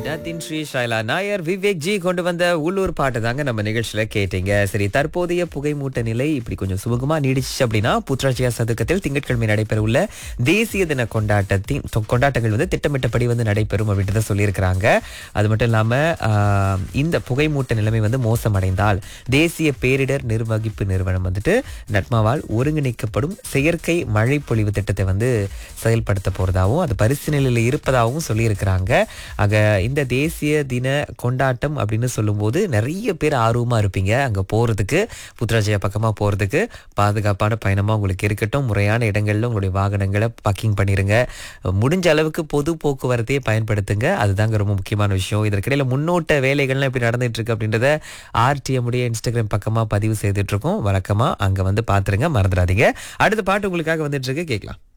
நத்தின் ஸ்ரீ ஷைலா நாயர் விவேக் ஜி கொண்டு வந்த உள்ளூர் பாட்டு தாங்க நம்ம நிகழ்ச்சியில கேட்டீங்க சரி தற்போதைய புகைமூட்ட நிலை இப்படி கொஞ்சம் சுமூகமா நீடிச்சு அப்படின்னா புத்ராஜியா சதுக்கத்தில் திங்கட்கிழமை நடைபெறவுள்ள தேசிய தின கொண்டாட்டத்தின் தொ- கொண்டாட்டங்கள் வந்து திட்டமிட்டபடி வந்து நடைபெறும் அப்படின்றத சொல்லியிருக்கிறாங்க அது மட்டும் இல்லாம ஆஹ், இந்த புகைமூட்ட நிலைமை வந்து மோசமடைந்தால் தேசிய பேரிடர் நிர்வகிப்பு நிறுவனம் வந்துட்டு நட்மாவால் ஒருங்கிணைக்கப்படும் செயற்கை மழை பொழிவு திட்டத்தை வந்து செயல்படுத்த போறதாகவும் அது பரிசீலனையில் இருப்பதாகவும் சொல்லியிருக்கிறாங்க ஆக இந்த தேசிய தின கொண்டாட்டம் அப்படின்னு சொல்லும்போது நிறைய பேர் ஆர்வமா இருப்பீங்க அங்க போறதுக்கு புத்ராஜயா பக்கமா போறதுக்கு பாதுகாப்பான பயணமா உங்களுக்கு இருக்கட்டும் முறையான இடங்கள்ல உங்களுடைய வாகனங்களை பக்கிங் பண்ணிருங்க முடிஞ்ச அளவுக்கு பொது போக்குவரத்தையே பயன்படுத்துங்க அதுதாங்க ரொம்ப முக்கியமான விஷயம் இதற்கிடையில முன்னோட்ட வேலைகள்லாம் எப்படி நடந்துட்டு இருக்கு அப்படின்றத ஆர்டிஎம் உடைய இன்ஸ்டாகிராம் பக்கமா பதிவு செய்துட்டு இருக்கோம் வழக்கமா அங்க வந்து பாத்துருங்க மறந்துடாதீங்க அடுத்த பாட்டு உங்களுக்காக வந்துட்டு இருக்கு கேட்கலாம்